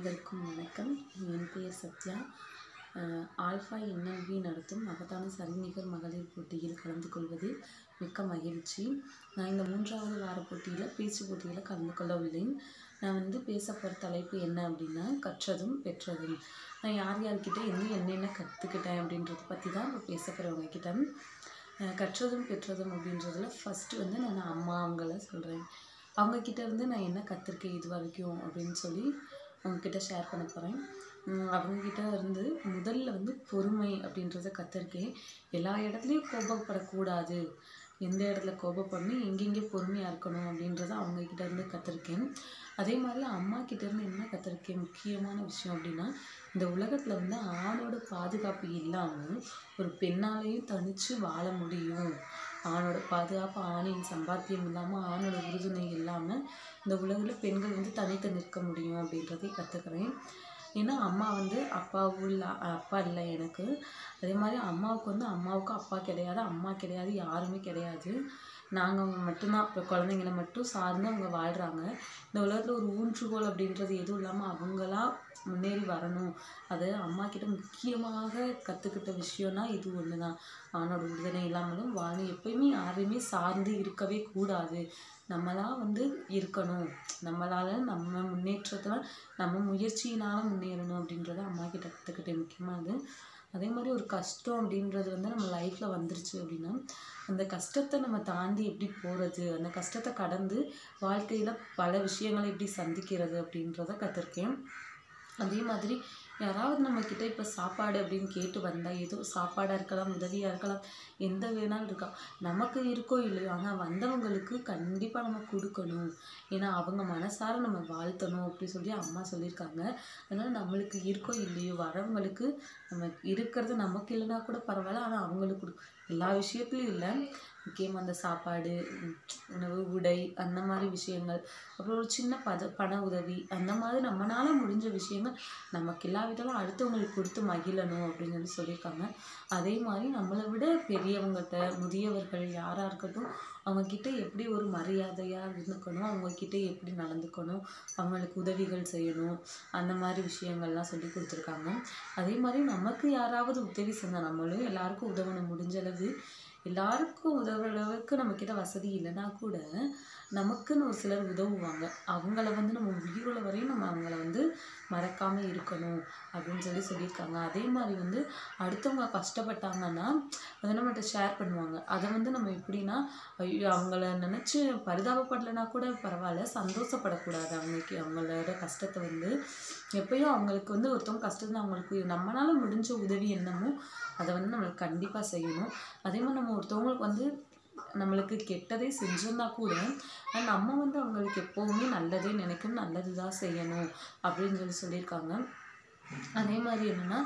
அனைவருக்கும் வணக்கம் என் பெயர் சத்யா அஹ் ஆல்ஃபா என்எல்வி நடத்தும் மகத்தான சரிநிகர் மகளிர் போட்டியில் கலந்து கொள்வதில் மிக்க மகிழ்ச்சி நான் இந்த மூன்றாவது வார போட்டியில் பேச்சு போட்டியில் கலந்து கொள்ள உள்ளேன் நான் வந்து பேச போகிற தலைப்பு என்ன அப்படின்னா கற்றதும் பெற்றதும் நான் யார் யார்கிட்ட இருந்து என்னென்ன கற்றுக்கிட்டேன் அப்படின்றத பற்றி தான் இப்போ பேச போகிறவங்க கிட்ட அஹ் கற்றதும் பெற்றதும் அப்படின்றதுல ஃபஸ்ட்டு வந்து நான் அம்மா அவங்கள சொல்கிறேன் அவங்கக்கிட்ட இருந்து நான் என்ன கற்றுருக்கேன் இது வரைக்கும் அப்படின்னு சொல்லி அவங்கக்கிட்ட ஷேர் பண்ண போகிறேன் அவங்கக்கிட்ட இருந்து முதல்ல வந்து பொறுமை அப்படின்றத கற்றுருக்கேன் எல்லா இடத்துலையும் கோபப்படக்கூடாது எந்த இடத்துல கோபப்படணும் எங்கெங்கே பொறுமையாக இருக்கணும் அப்படின்றத அவங்கக்கிட்ட இருந்து கற்றுருக்கேன் அதே மாதிரி அம்மா கிட்ட இருந்து என்ன கற்றுருக்கேன் முக்கியமான விஷயம் அப்படின்னா இந்த உலகத்தில் வந்து ஆணோட பாதுகாப்பு இல்லாமல் ஒரு பெண்ணாலையும் தனித்து வாழ முடியும் ஆணோட பாதுகாப்பு ஆணின் சம்பாத்தியம் இல்லாமல் ஆணோட உறுதுணை இல்லாமல் இந்த உலகில் பெண்கள் வந்து தனித்து நிற்க முடியும் அப்படின்றதை கற்றுக்கிறேன் ஏன்னா அம்மா வந்து அப்பாவும் இல்லை அப்பா இல்லை எனக்கு அதே மாதிரி அம்மாவுக்கு வந்து அம்மாவுக்கு அப்பா கிடையாது அம்மா கிடையாது யாருமே கிடையாது நாங்கள் அவங்க மட்டும்தான் இப்போ குழந்தைங்கள மட்டும் சார்ந்து அவங்க வாழ்கிறாங்க இந்த உலகத்தில் ஒரு ஊன்றுகோல் அப்படின்றது எதுவும் இல்லாமல் அவங்களா முன்னேறி வரணும் அது அம்மா கிட்ட முக்கியமாக கற்றுக்கிட்ட விஷயம்னா இது ஒன்று தான் ஆணோட உறுதுணை இல்லாமலும் வாழணும் எப்பயுமே யாரையுமே சார்ந்து இருக்கவே கூடாது நம்மளா வந்து இருக்கணும் நம்மளால் நம்ம முன்னேற்றத்தில் நம்ம முயற்சியினால் முன்னேறணும் அப்படின்றத அம்மா கிட்ட கற்றுக்கிட்டேன் முக்கியமானது அதே மாதிரி ஒரு கஷ்டம் அப்படின்றது வந்து நம்ம லைஃப்பில் வந்துருச்சு அப்படின்னா அந்த கஷ்டத்தை நம்ம தாண்டி எப்படி போகிறது அந்த கஷ்டத்தை கடந்து வாழ்க்கையில் பல விஷயங்களை எப்படி சந்திக்கிறது அப்படின்றத கற்றுருக்கேன் அதே மாதிரி யாராவது நம்மக்கிட்ட இப்போ சாப்பாடு அப்படின்னு கேட்டு வந்தால் ஏதோ சாப்பாடாக இருக்கலாம் உதவியாக இருக்கலாம் எந்த வேணாலும் இருக்கலாம் நமக்கு இருக்கோ இல்லையோ ஆனால் வந்தவங்களுக்கு கண்டிப்பாக நம்ம கொடுக்கணும் ஏன்னா அவங்க மனசார நம்ம வாழ்த்தணும் அப்படி சொல்லி அம்மா சொல்லியிருக்காங்க அதனால் நம்மளுக்கு இருக்கோ இல்லையோ வரவங்களுக்கு நம்ம இருக்கிறது நமக்கு இல்லைனா கூட பரவாயில்ல ஆனால் அவங்களுக்கு கொடு எல்லா விஷயத்துலையும் இல்லை முக்கியமாக அந்த சாப்பாடு உணவு உடை அந்த மாதிரி விஷயங்கள் அப்புறம் ஒரு சின்ன பத பண உதவி அந்த மாதிரி நம்மளால முடிஞ்ச விஷயங்கள் நமக்கு இல்லாவிட்டாலும் அடுத்தவங்களுக்கு கொடுத்து மகிழணும் அப்படின்னு சொல்லி சொல்லியிருக்காங்க அதே மாதிரி நம்மளை விட பெரியவங்ககிட்ட முதியவர்கள் யாராக இருக்கட்டும் அவங்கக்கிட்ட எப்படி ஒரு மரியாதையாக இருந்துக்கணும் அவங்கக்கிட்ட எப்படி நடந்துக்கணும் அவங்களுக்கு உதவிகள் செய்யணும் அந்த மாதிரி விஷயங்கள்லாம் சொல்லி கொடுத்துருக்காங்க அதே மாதிரி நமக்கு யாராவது உதவி செஞ்சால் நம்மளும் எல்லாருக்கும் உதவணும் முடிஞ்ச அளவு எல்லாருக்கும் உதவுற அளவுக்கு நம்மக்கிட்ட வசதி இல்லைன்னா கூட நமக்குன்னு ஒரு சிலர் உதவுவாங்க அவங்கள வந்து நம்ம உயிருள்ள வரையும் நம்ம அவங்கள வந்து மறக்காமல் இருக்கணும் அப்படின்னு சொல்லி சொல்லியிருக்காங்க அதே மாதிரி வந்து அடுத்தவங்க கஷ்டப்பட்டாங்கன்னா அதை நம்மகிட்ட ஷேர் பண்ணுவாங்க அதை வந்து நம்ம எப்படின்னா ஐயோ அவங்கள நினச்சி பரிதாபப்படலைன்னா கூட பரவாயில்ல சந்தோஷப்படக்கூடாது அவங்களுக்கு அவங்களோட கஷ்டத்தை வந்து எப்பயும் அவங்களுக்கு வந்து ஒருத்தவங்க கஷ்டத்தில் அவங்களுக்கு நம்மளால முடிஞ்ச உதவி என்னமோ அதை வந்து நம்மளுக்கு கண்டிப்பாக செய்யணும் அதே மாதிரி நம்ம ஒருத்தவங்களுக்கு வந்து நம்மளுக்கு கெட்டதே செஞ்சிருந்தா கூட ஆனால் நம்ம வந்து அவங்களுக்கு எப்போவுமே நல்லதே நினைக்கணும் நல்லது தான் செய்யணும் அப்படின்னு சொல்லி சொல்லியிருக்காங்க அதே மாதிரி என்னென்னா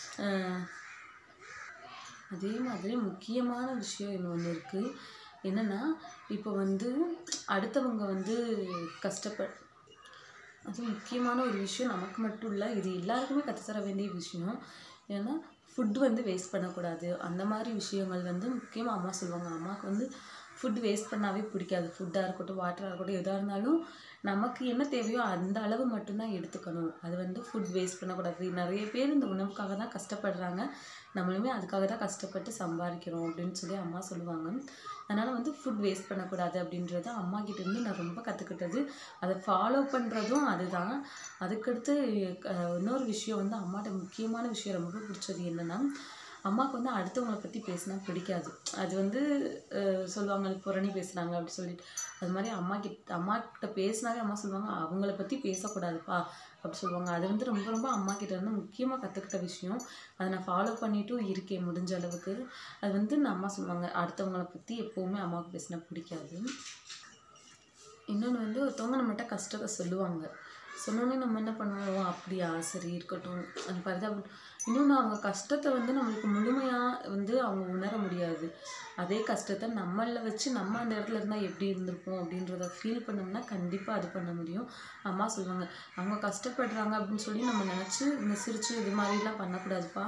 அதே மாதிரி முக்கியமான விஷயம் இன்னும் ஒன்று இருக்குது என்னென்னா இப்போ வந்து அடுத்தவங்க வந்து கஷ்டப்ப அது முக்கியமான ஒரு விஷயம் நமக்கு மட்டும் இல்லை இது எல்லாருக்குமே கற்றுத்தர வேண்டிய விஷயம் ஏன்னா ஃபுட் வந்து வேஸ்ட் பண்ணக்கூடாது அந்த மாதிரி விஷயங்கள் வந்து முக்கியமாக அம்மா சொல்லுவாங்க அம்மாவுக்கு வந்து ஃபுட் வேஸ்ட் பண்ணாவே பிடிக்காது ஃபுட்டாக இருக்கட்டும் வாட்டராக இருக்கட்டும் எதாக இருந்தாலும் நமக்கு என்ன தேவையோ அந்த அளவு மட்டும்தான் எடுத்துக்கணும் அது வந்து ஃபுட் வேஸ்ட் பண்ணக்கூடாது நிறைய பேர் இந்த உணவுக்காக தான் கஷ்டப்படுறாங்க நம்மளுமே அதுக்காக தான் கஷ்டப்பட்டு சம்பாதிக்கிறோம் அப்படின்னு சொல்லி அம்மா சொல்லுவாங்க அதனால் வந்து ஃபுட் வேஸ்ட் பண்ணக்கூடாது அப்படின்றத அம்மா கிட்டேருந்து நான் ரொம்ப கற்றுக்கிட்டது அதை ஃபாலோ பண்ணுறதும் அதுதான் அதுக்கடுத்து இன்னொரு விஷயம் வந்து அம்மாட்ட முக்கியமான விஷயம் ரொம்ப பிடிச்சது என்னென்னா அம்மாவுக்கு வந்து அடுத்தவங்களை பற்றி பேசினா பிடிக்காது அது வந்து சொல்லுவாங்க புரணி பேசுகிறாங்க அப்படி சொல்லிட்டு அது மாதிரி அம்மா கிட்ட அம்மா கிட்ட பேசினாவே அம்மா சொல்லுவாங்க அவங்கள பற்றி பேசக்கூடாதுப்பா அப்படி சொல்லுவாங்க அது வந்து ரொம்ப ரொம்ப அம்மா கிட்ட இருந்து முக்கியமாக கற்றுக்கிட்ட விஷயம் அதை நான் ஃபாலோ பண்ணிட்டும் இருக்கேன் முடிஞ்ச அளவுக்கு அது வந்து நான் அம்மா சொல்லுவாங்க அடுத்தவங்கள பற்றி எப்போவுமே அம்மாவுக்கு பேசினா பிடிக்காது இன்னொன்று வந்து ஒருத்தவங்க நம்மகிட்ட கஷ்டத்தை சொல்லுவாங்க சொன்னோன்னே நம்ம என்ன பண்ணுவோம் அப்படியா சரி இருக்கட்டும் அந்த பரிதாபம் இன்னொன்று அவங்க கஷ்டத்தை வந்து நம்மளுக்கு முழுமையாக வந்து அவங்க உணர முடியாது அதே கஷ்டத்தை நம்மளில் வச்சு நம்ம அந்த இடத்துல இருந்தால் எப்படி இருந்திருப்போம் அப்படின்றத ஃபீல் பண்ணோம்னா கண்டிப்பாக அது பண்ண முடியும் அம்மா சொல்லுவாங்க அவங்க கஷ்டப்படுறாங்க அப்படின்னு சொல்லி நம்ம நினச்சி இந்த சிரிச்சு இது மாதிரிலாம் பண்ணக்கூடாதுப்பா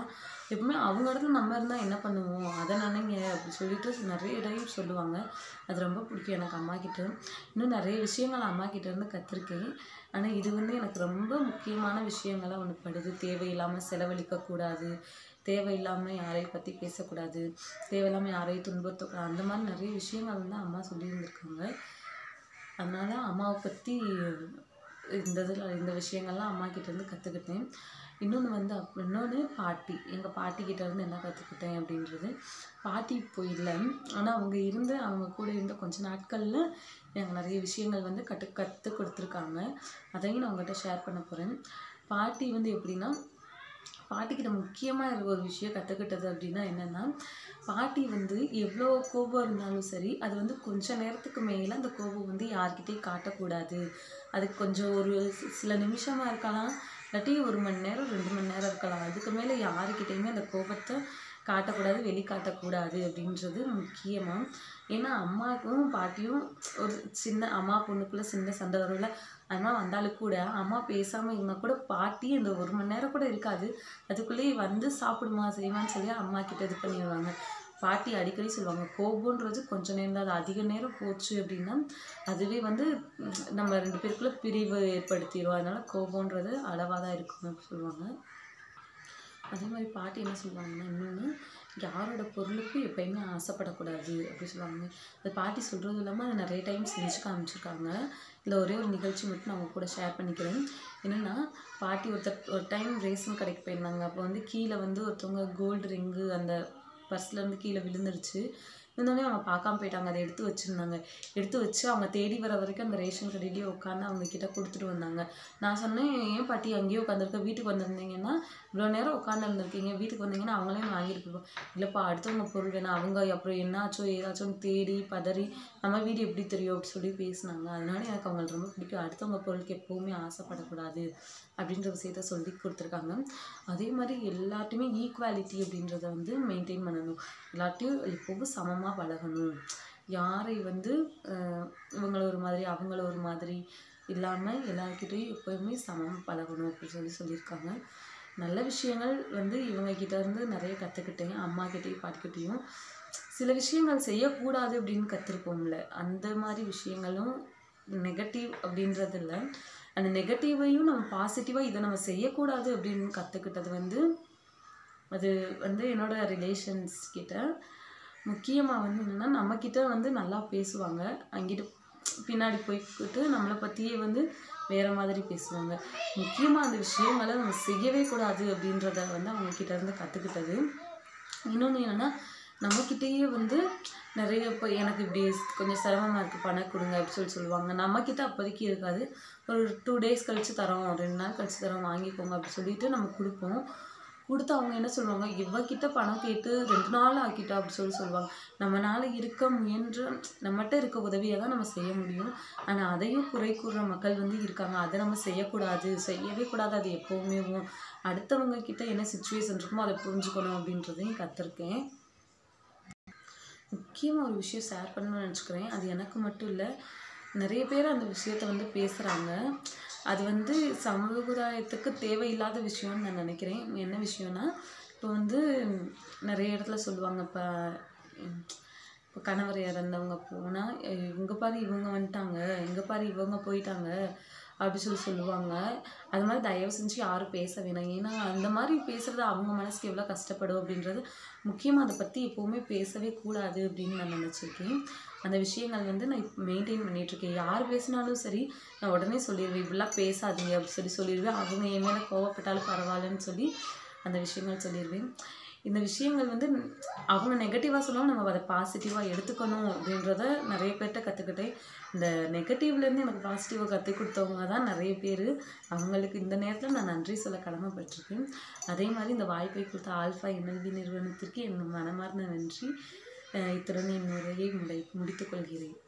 எப்பவுமே அவங்க இடத்துல நம்ம இருந்தால் என்ன பண்ணுவோம் அதை நினைங்க அப்படி சொல்லிட்டு நிறைய டைம் சொல்லுவாங்க அது ரொம்ப பிடிக்கும் எனக்கு அம்மா கிட்ட இன்னும் நிறைய விஷயங்கள் அம்மா கிட்ட இருந்து கற்றுருக்கேன் ஆனால் இது வந்து எனக்கு ரொம்ப முக்கியமான விஷயங்களாக ஒன்று படுது தேவையில்லாமல் செலவழிக்கக்கூடாது தேவையில்லாமல் யாரையும் பற்றி பேசக்கூடாது தேவையில்லாமல் யாரையும் துன்புறுத்தக்கூடாது அந்த மாதிரி நிறைய விஷயங்கள் வந்து அம்மா சொல்லியிருந்திருக்காங்க அதனால அம்மாவை பற்றி இந்த இதில் இந்த விஷயங்கள்லாம் அம்மா கிட்டேருந்து கற்றுக்கிட்டேன் இன்னொன்று வந்து அப் இன்னொன்று பாட்டி எங்கள் பாட்டி கிட்ட இருந்து என்ன கற்றுக்கிட்டேன் அப்படின்றது பாட்டி இப்போ இல்லை ஆனால் அவங்க இருந்து அவங்க கூட இருந்த கொஞ்ச நாட்களில் எனக்கு நிறைய விஷயங்கள் வந்து கற்று கற்றுக் கொடுத்துருக்காங்க அதையும் நான் உங்கள்கிட்ட ஷேர் பண்ண போகிறேன் பாட்டி வந்து எப்படின்னா பாட்டிக்கிட்ட முக்கியமாக ஒரு விஷயம் கற்றுக்கிட்டது அப்படின்னா என்னென்னா பாட்டி வந்து எவ்வளோ கோபம் இருந்தாலும் சரி அது வந்து கொஞ்ச நேரத்துக்கு மேலே அந்த கோபம் வந்து யார்கிட்டயும் காட்டக்கூடாது அதுக்கு கொஞ்சம் ஒரு சி- சில நிமிஷமாக இருக்கலாம் இல்லாட்டி ஒரு மணி நேரம் ரெண்டு மணி நேரம் இருக்கலாம் அதுக்கு மேலே யாருக்கிட்டேயுமே அந்த கோபத்தை காட்டக்கூடாது வெளிக்காட்டக்கூடாது அப்படின்றது முக்கியமாக ஏன்னா அம்மாவுக்கும் பாட்டியும் ஒரு சின்ன அம்மா பொண்ணுக்குள்ளே சின்ன சண்டை வரும்ல அம்மா வந்தாலும் கூட அம்மா பேசாமல் இருந்தால் கூட பாட்டி அந்த ஒரு மணி நேரம் கூட இருக்காது அதுக்குள்ளேயே வந்து சாப்பிடுமா செய்வான்னு சொல்லி அம்மா கிட்ட இது பண்ணிடுவாங்க பாட்டி அடிக்கடி சொல்லுவாங்க கோபம்ன்றது கொஞ்ச நேரம் தான் அது அதிக நேரம் போச்சு அப்படின்னா அதுவே வந்து ம், நம்ம ரெண்டு பேருக்குள்ள பிரிவு ஏற்படுத்திடும் அதனால கோபம்ன்றது அளவாக தான் இருக்கும் அப்படி சொல்லுவாங்க அதே மாதிரி பாட்டி என்ன சொல்லுவாங்கன்னா இன்னொன்று யாரோட பொருளுக்கும் எப்பயுமே ஆசைப்படக்கூடாது அப்படி சொல்லுவாங்க அது பாட்டி சொல்கிறது இல்லாமல் அதை நிறைய டைம் செஞ்சு காமிச்சிருக்காங்க இதில் ஒரே ஒரு நிகழ்ச்சி மட்டும் நான் உங்க கூட ஷேர் பண்ணிக்கிறேன் என்னென்னா பாட்டி ஒருத்தர் ஒரு டைம் ரேஷன் கடைக்கு போயிருந்தாங்க அப்போ வந்து கீழே வந்து ஒருத்தவங்க கோல்டு ரிங்கு அந்த பர்ஸ்லேருந்து கீழே விழுந்துருச்சு இருந்தோடனே அவங்க பார்க்காம போயிட்டாங்க அதை எடுத்து வச்சுருந்தாங்க எடுத்து வச்சு அவங்க தேடி வர வரைக்கும் அந்த ரேஷன் கடையிலேயே உட்காந்து அவங்க கிட்ட கொடுத்துட்டு வந்தாங்க நான் சொன்னேன் ஏன் பாட்டி அங்கேயே உட்காந்துருக்க வீட்டுக்கு வந்திருந்தீங்கன்னா இவ்வளோ நேரம் உட்காந்து இருந்திருக்கீங்க வீட்டுக்கு வந்தீங்கன்னா அவங்களே வாங்கிட்டு போயிருப்போம் இல்லைப்பா அடுத்தவங்க பொருள் வேணாம் அவங்க அப்புறம் என்னாச்சோ ஏதாச்சும் தேடி பதறி நம்ம வீடு எப்படி தெரியும் அப்படி சொல்லி பேசினாங்க அதனால எனக்கு அவங்களுக்கு ரொம்ப பிடிக்கும் அடுத்தவங்க பொருளுக்கு எப்போவுமே ஆசைப்படக்கூடாது அப்படின்ற விஷயத்த சொல்லி கொடுத்துருக்காங்க அதே மாதிரி எல்லாத்தையுமே ஈக்குவாலிட்டி அப்படின்றத வந்து மெயின்டைன் பண்ணணும் எல்லாத்தையும் எப்போவும் சமமாக பழகணும் யாரை வந்து அஹ், இவங்கள ஒரு மாதிரி அவங்கள ஒரு மாதிரி இல்லாமல் எல்லாருக்கிட்டையும் எப்போவுமே சமமாக பழகணும் அப்படின்னு சொல்லி சொல்லியிருக்காங்க நல்ல விஷயங்கள் வந்து இவங்க கிட்ட இருந்து நிறைய கற்றுக்கிட்டேன் அம்மா கிட்டேயும் பாட்டிக்கிட்டேயும் சில விஷயங்கள் செய்யக்கூடாது அப்படின்னு கற்றுருப்போம்ல அந்த மாதிரி விஷயங்களும் நெகட்டிவ் அப்படின்றது இல்லை அந்த நெகட்டிவையும் நம்ம பாசிட்டிவாக இதை நம்ம செய்யக்கூடாது அப்படின்னு கற்றுக்கிட்டது வந்து அது வந்து என்னோட ரிலேஷன்ஸ் கிட்ட முக்கியமாக வந்து என்னென்னா நம்மக்கிட்ட வந்து நல்லா பேசுவாங்க அங்கிட்டு பின்னாடி போய்க்கிட்டு நம்மளை பற்றியே வந்து வேறு மாதிரி பேசுவாங்க முக்கியமாக அந்த விஷயங்களை நம்ம செய்யவே கூடாது அப்படின்றத வந்து அவங்க கிட்ட இருந்து கற்றுக்கிட்டது இன்னொன்று என்னென்னா நம்மக்கிட்டேயே வந்து நிறைய இப்போ எனக்கு இப்படி கொஞ்சம் சிரமமாக இருக்குது பணம் கொடுங்க அப்படி சொல்லி சொல்லுவாங்க நம்மக்கிட்ட அப்போதைக்கு இருக்காது ஒரு டூ டேஸ் கழிச்சு தரோம் ரெண்டு நாள் கழிச்சு தரோம் வாங்கிக்கோங்க அப்படி சொல்லிட்டு நம்ம கொடுப்போம் கொடுத்து அவங்க என்ன சொல்லுவாங்க இவகிட்ட பணம் கேட்டு ரெண்டு நாள் ஆக்கிட்டா அப்படி சொல்லி சொல்லுவாங்க நம்மளால இருக்க முயன்ற நம்மகிட்ட இருக்க உதவியை தான் நம்ம செய்ய முடியும் ஆனால் அதையும் குறை கூறுற மக்கள் வந்து இருக்காங்க அதை நம்ம செய்யக்கூடாது செய்யவே கூடாது அது எப்போவுமே அடுத்தவங்க கிட்ட என்ன சுச்சுவேஷன் இருக்குமோ அதை புரிஞ்சுக்கணும் அப்படின்றதையும் கற்றுருக்கேன் முக்கியமாக ஒரு விஷயம் ஷேர் பண்ணணும்னு நினச்சிக்கிறேன் அது எனக்கு மட்டும் இல்லை நிறைய பேர் அந்த விஷயத்த வந்து பேசுகிறாங்க அது வந்து சமுதாயத்துக்கு தேவையில்லாத விஷயம்னு நான் நினைக்கிறேன் என்ன விஷயம்னா இப்போ வந்து நிறைய இடத்துல சொல்லுவாங்க இப்போ இப்போ கணவர் இறந்தவங்க போனால் இங்கே பாரு இவங்க வந்துட்டாங்க இங்கே பாரு இவங்க போயிட்டாங்க அப்படி சொல்லி சொல்லுவாங்க அது மாதிரி தயவு செஞ்சு யாரும் பேச வேணாம் ஏன்னா அந்த மாதிரி பேசுறது அவங்க மனசுக்கு எவ்வளோ கஷ்டப்படும் அப்படின்றது முக்கியமாக அதை பற்றி எப்போவுமே பேசவே கூடாது அப்படின்னு நான் நினச்சிருக்கேன் அந்த விஷயங்கள் வந்து நான் இப்போ மெயின்டைன் பண்ணிகிட்ருக்கேன் யார் பேசினாலும் சரி நான் உடனே சொல்லிடுவேன் இப்படிலாம் பேசாதீங்க அப்படி சொல்லி சொல்லிடுவேன் அவங்க என் மேலே கோவப்பட்டாலும் பரவாயில்லன்னு சொல்லி அந்த விஷயங்கள் சொல்லிடுவேன் இந்த விஷயங்கள் வந்து அவங்க நெகட்டிவாக சொன்னாலும் நம்ம அதை பாசிட்டிவாக எடுத்துக்கணும் அப்படின்றத நிறைய பேர்கிட்ட கற்றுக்கிட்டேன் இந்த நெகட்டிவ்லேருந்து எனக்கு பாசிட்டிவாக கற்றுக் கொடுத்தவங்க தான் நிறைய பேர் அவங்களுக்கு இந்த நேரத்தில் நான் நன்றி சொல்ல கடமைப்பட்டிருக்கேன் அதே மாதிரி இந்த வாய்ப்பை கொடுத்த ஆல்ஃபா என்எல்பி நிறுவனத்திற்கு என் மனமார்ந்த நன்றி அஹ் இத்துடன் என் உரையை முடி முடித்துக் கொள்கிறேன்